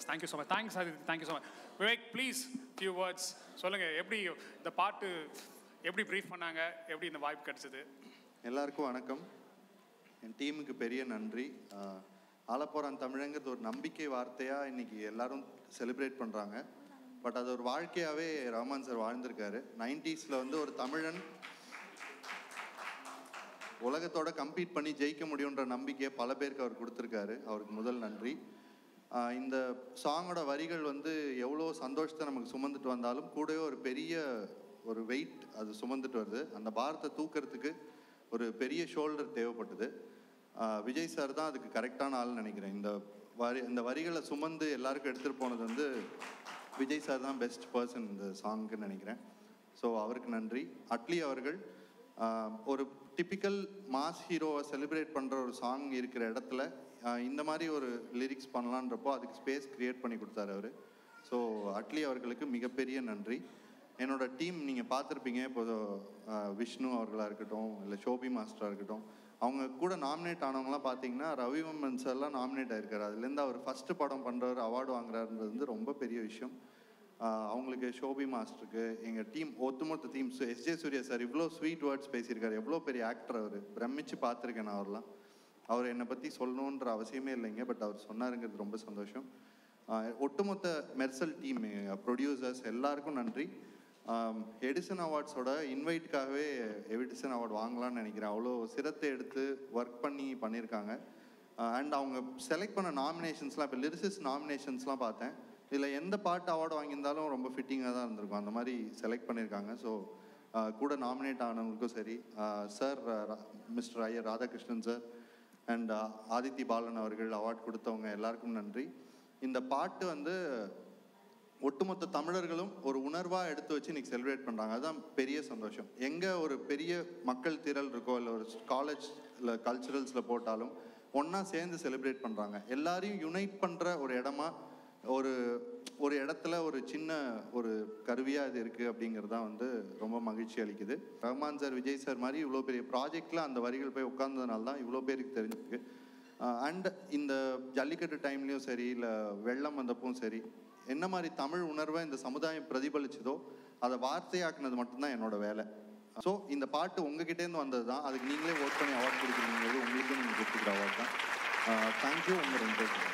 S thank you so much thanks அது thank you so much Vivek please few words சொல்லுங்கள் எப்படி இந்த பாட்டு எப்படி ப்ரீஃப் பண்ணாங்க எப்படி இந்த வாய்ப்பு கிடைச்சது எல்லாருக்கும் வணக்கம் என் டீமுக்கு பெரிய நன்றி ஆஹ், ஆலப்போறான் தமிழங்கிறது ஒரு நம்பிக்கை வார்த்தையாக இன்னைக்கு எல்லாரும் செலிப்ரேட் பண்ணுறாங்க பட் அது ஒரு வாழ்க்கையாகவே ரஹ்மான் சார் வாழ்ந்திருக்காரு நைன்டிஸில் வந்து ஒரு தமிழன் உலகத்தோட கம்பீட் பண்ணி ஜெயிக்க முடியுன்ற நம்பிக்கையை பல பேருக்கு அவர் கொடுத்துருக்காரு அவருக்கு முதல் நன்றி ஆஹ் இந்த சாங்கோட வரிகள் வந்து எவ்வளோ சந்தோஷத்தை நமக்கு சுமந்துட்டு வந்தாலும் கூடவே ஒரு பெரிய ஒரு வெயிட் அது சுமந்துட்டு வருது அந்த பாரத்தை தூக்கிறதுக்கு ஒரு பெரிய ஷோல்டர் தேவைப்பட்டது ஆஹ் விஜய் சார் தான் அதுக்கு கரெக்டான ஆள்னு நினைக்கிறேன் இந்த வரி இந்த வரிகளை சுமந்து எல்லாருக்கும் எடுத்துகிட்டு போனது வந்து விஜய் சார் தான் பெஸ்ட் பர்சன் இந்த சாங்க்குன்னு நினைக்கிறேன் ஸோ அவருக்கு நன்றி அட்லி அவர்கள் ஆஹ், ஒரு டிப்பிக்கல் மாஸ் ஹீரோவை செலிப்ரேட் பண்ணுற ஒரு சாங் இருக்கிற இடத்துல ஆஹ், இந்த மாதிரி ஒரு லிரிக்ஸ் பண்ணலான்றப்போ அதுக்கு ஸ்பேஸ் கிரியேட் பண்ணி கொடுத்தாரு அவர் ஸோ அட்லி அவர்களுக்கு மிகப்பெரிய நன்றி என்னோட டீம் நீங்கள் பார்த்துருப்பீங்க இப்போ ஆஹ், விஷ்ணு அவர்களாக இருக்கட்டும் இல்லை ஷோபி மாஸ்டராக இருக்கட்டும் அவங்க கூட நாமினேட் ஆனவங்களாம் பார்த்தீங்கன்னா ரவிவர்மன் சார்லாம் நாமினேட் ஆயிருக்காரு அதுலேருந்து அவர் ஃபஸ்ட்டு படம் பண்ணுறவர் அவார்டு வாங்குறாருன்றது வந்து ரொம்ப பெரிய விஷயம் ஆஹ் அவங்களுக்கு ஷோபி மாஸ்டருக்கு எங்கள் டீம் ஒட்டுமொத்த டீம் எஸ்ஜே சூர்யா சார் இவ்வளோ ஸ்வீட் வேர்ட்ஸ் பேசியிருக்காரு எவ்வளோ பெரிய ஆக்டர் அவர் பிரமிச்சு பார்த்துருக்கேன் நான் அவர்லாம் அவர் என்னை பற்றி சொல்லணுன்ற அவசியமே இல்லைங்க பட் அவர் சொன்னாருங்கிறது ரொம்ப சந்தோஷம் ஆஹ் ஒட்டுமொத்த மெர்சல் டீம் ப்ரொடியூசர்ஸ் எல்லாருக்கும் நன்றி எடிசன் அவார்ட்ஸோட இன்வைட்டுக்காகவே எடிசன் அவார்டு வாங்கலாம்னு நினைக்கிறேன் அவ்வளோ சிரத்தை எடுத்து ஒர்க் பண்ணி பண்ணியிருக்காங்க அண்ட் அவங்க செலக்ட் பண்ண நாமினேஷன்ஸ்லாம் இப்போ லிரிசிஸ் நாமினேஷன்ஸ்லாம் பார்த்தேன் இதில் எந்த பாட்டு அவார்டு வாங்கியிருந்தாலும் ரொம்ப ஃபிட்டிங்காக தான் இருந்திருக்கும் அந்த மாதிரி செலக்ட் பண்ணியிருக்காங்க ஸோ கூட நாமினேட் ஆனவங்களுக்கும் சரி sir mister Iyer Radhakrishnan sir and Aditi Balan அவர்கள் அவார்ட் கொடுத்தவங்க எல்லாருக்கும் நன்றி இந்த பாட்டு வந்து ஒட்டுமொத்த தமிழர்களும் ஒரு உணர்வாக எடுத்து வச்சு இன்னைக்கு செலிப்ரேட் பண்ணுறாங்க அதுதான் பெரிய சந்தோஷம் எங்கே ஒரு பெரிய மக்கள் திரள் இருக்கோ இல்லை ஒரு காலேஜ் இல்லை கல்ச்சுரல்ஸில் போட்டாலும் ஒன்றா சேர்ந்து செலிப்ரேட் பண்ணுறாங்க எல்லாரையும் யுனைட் பண்ணுற ஒரு இடமா ஒரு ஒரு இடத்துல ஒரு சின்ன ஒரு கருவியாக இது இருக்குது அப்படிங்கிறது தான் வந்து ரொம்ப மகிழ்ச்சி அளிக்குது ரஹ்மான் சார் விஜய் சார் மாதிரி இவ்வளோ பெரிய ப்ராஜெக்டில் அந்த வரிகள் போய் உட்கார்ந்ததுனால தான் இவ்வளோ பேருக்கு தெரிஞ்சிருக்கு அண்ட் இந்த ஜல்லிக்கட்டு டைம்லேயும் சரி இல்லை வெள்ளம் வந்தப்பவும் சரி என்ன மாதிரி தமிழ் உணர்வை இந்த சமுதாயம் பிரதிபலிச்சதோ அதை வார்த்தையாக்குனது மட்டும்தான் என்னோட வேலை ஸோ இந்த பாட்டு உங்ககிட்டேருந்து வந்தது தான் அதுக்கு நீங்களே ஒர்க் பண்ணி அவார்ட் கொடுக்குறீங்கிறது உங்களுக்கு நீங்கள் கொடுத்துக்கிற அவார்ட் தான் தேங்க்யூ உங்கள் ரெண்டு பேருக்கும்